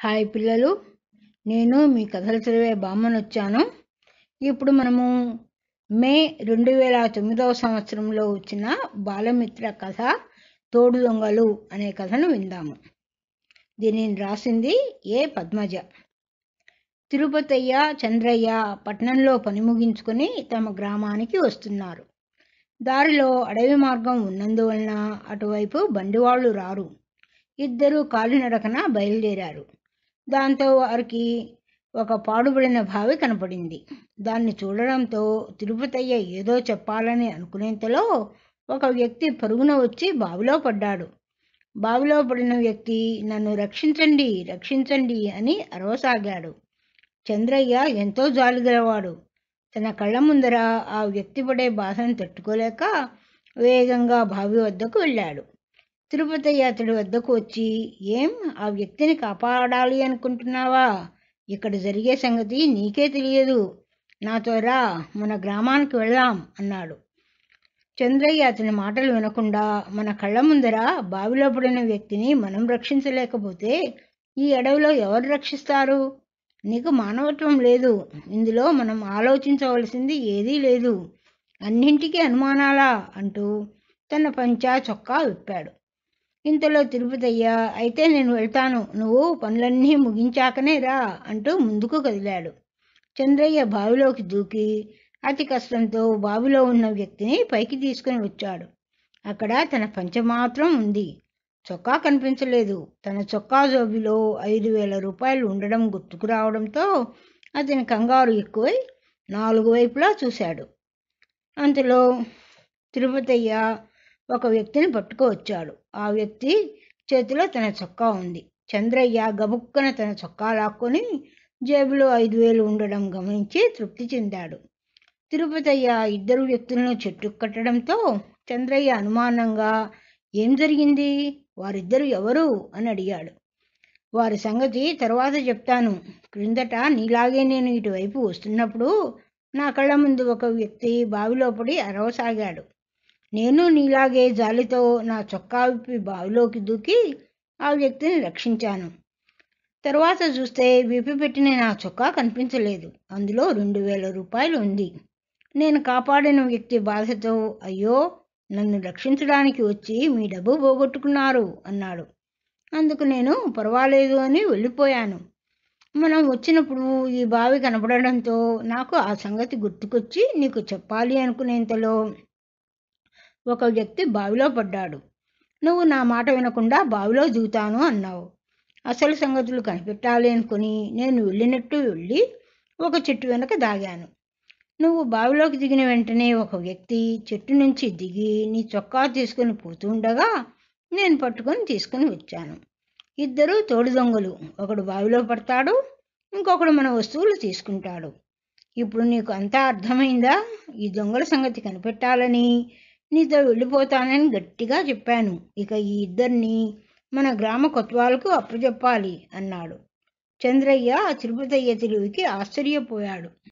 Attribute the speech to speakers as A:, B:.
A: hi పిల్లలు నేను మీ కథలు చదివే బామ్మను వచ్చాను ఇప్పుడు మనము మే రెండు వేల తొమ్మిదవ సంవత్సరంలో వచ్చిన బాలమిత్ర కథ తోడు దొంగలు అనే కథను విందాము దీనిని రాసింది ఏ పద్మజ తిరుపతయ్య చంద్రయ్య పట్నంలో పని ముగించుకొని తమ గ్రామానికి వస్తున్నారు దారిలో అడవి మార్గం ఉన్నందువలన అటువైపు బండివాళ్ళు రారు ఇద్దరు కాలినడకన బయలుదేరారు దాంతో వారికి ఒక పాడుబడిన బావి కనపడింది దాన్ని చూడడంతో తిరుపతయ్య ఏదో చెప్పాలని అనుకునేంతలో ఒక వ్యక్తి పరుగున వచ్చి బావిలో పడ్డాడు బావిలో పడిన వ్యక్తి నన్ను రక్షించండి రక్షించండి అని అరవసాగాడు చంద్రయ్య ఎంతో జాలిగలవాడు తన కళ్ళ ముందర ఆ వ్యక్తి పడే బాధను తట్టుకోలేక వేగంగా బావి వద్దకు వెళ్ళాడు తిరుపతయ్య అతడి వద్దకు వచ్చి ఏం ఆ వ్యక్తిని కాపాడాలి అనుకుంటున్నావా ఇక్కడ జరిగే సంగతి నీకే తెలియదు నాతో రా మన గ్రామానికి వెళ్దాం అన్నాడు చంద్రయ్య అతని మాటలు వినకుండా మన కళ్ళ ముందర బావిలో పడిన వ్యక్తిని మనం రక్షించలేకపోతే ఈ అడవిలో ఎవరు రక్షిస్తారు నీకు మానవత్వం లేదు ఇందులో మనం ఆలోచించవలసింది ఏదీ లేదు అన్నింటికీ అనుమానాలా అంటూ తన పంచా చొక్కా విప్పాడు ఇంతలో తిరుపతయ్య అయితే నేను వెళ్తాను నువ్వు పనులన్నీ ముగించాకనే రా అంటూ ముందుకు కదిలాడు చంద్రయ్య బావిలోకి దూకి అతి కష్టంతో బావిలో ఉన్న వ్యక్తిని పైకి తీసుకుని వచ్చాడు అక్కడ తన పంచ మాత్రం ఉంది చొక్కా కనిపించలేదు తన చొక్కా జోబిలో ఐదు వేల రూపాయలు ఉండడం గుర్తుకు రావడంతో అతని కంగారు ఎక్కువై నాలుగు వైపులా చూశాడు అంతలో తిరుపతయ్య ఒక వ్యక్తిని పట్టుకువచ్చాడు ఆ వ్యక్తి చేతిలో తన చొక్కా ఉంది చంద్రయ్య గబుక్కన తన చొక్కా లాక్కొని జేబులో ఐదు వేలు ఉండడం గమనించి తృప్తి చెందాడు తిరుపతయ్య ఇద్దరు వ్యక్తులను చెట్టు కట్టడంతో చంద్రయ్య అనుమానంగా ఏం జరిగింది వారిద్దరు ఎవరు అని అడిగాడు వారి సంగతి తర్వాత చెప్తాను క్రిందట నీలాగే నేను ఇటువైపు వస్తున్నప్పుడు నా కళ్ళ ముందు ఒక వ్యక్తి బావిలో పడి అరవసాగాడు నేను నీలాగే జాలితో నా చొక్కా విప్పి బావిలోకి దూకి ఆ వ్యక్తిని రక్షించాను తర్వాత చూస్తే విప్పి పెట్టిన నా చొక్కా కనిపించలేదు అందులో రెండు వేల రూపాయలు ఉంది నేను కాపాడిన వ్యక్తి బాధతో అయ్యో నన్ను రక్షించడానికి వచ్చి మీ డబ్బు పోగొట్టుకున్నారు అన్నాడు అందుకు నేను పర్వాలేదు అని వెళ్ళిపోయాను మనం వచ్చినప్పుడు ఈ బావి కనపడడంతో నాకు ఆ సంగతి గుర్తుకొచ్చి నీకు చెప్పాలి అనుకునేంతలో ఒక వ్యక్తి బావిలో పడ్డాడు నువ్వు నా మాట వినకుండా బావిలో దిగుతాను అన్నావు అసలు సంగతులు కనిపెట్టాలి అనుకుని నేను వెళ్ళినట్టు వెళ్ళి ఒక చెట్టు వెనక దాగాను నువ్వు బావిలోకి దిగిన వెంటనే ఒక వ్యక్తి చెట్టు నుంచి దిగి నీ చొక్కా తీసుకుని పోతుండగా నేను పట్టుకొని తీసుకుని వచ్చాను ఇద్దరు తోడు దొంగలు ఒకడు బావిలో పడతాడు ఇంకొకడు మన వస్తువులు తీసుకుంటాడు ఇప్పుడు నీకు అంతా అర్థమైందా ఈ దొంగల సంగతి కనిపెట్టాలని నీతో వెళ్ళిపోతానని గట్టిగా చెప్పాను ఇక ఈ ఇద్దరిని మన గ్రామ కొత్వాలకు అప్పచెప్పాలి అన్నాడు చంద్రయ్య తిరుపతయ్య తెలివికి ఆశ్చర్యపోయాడు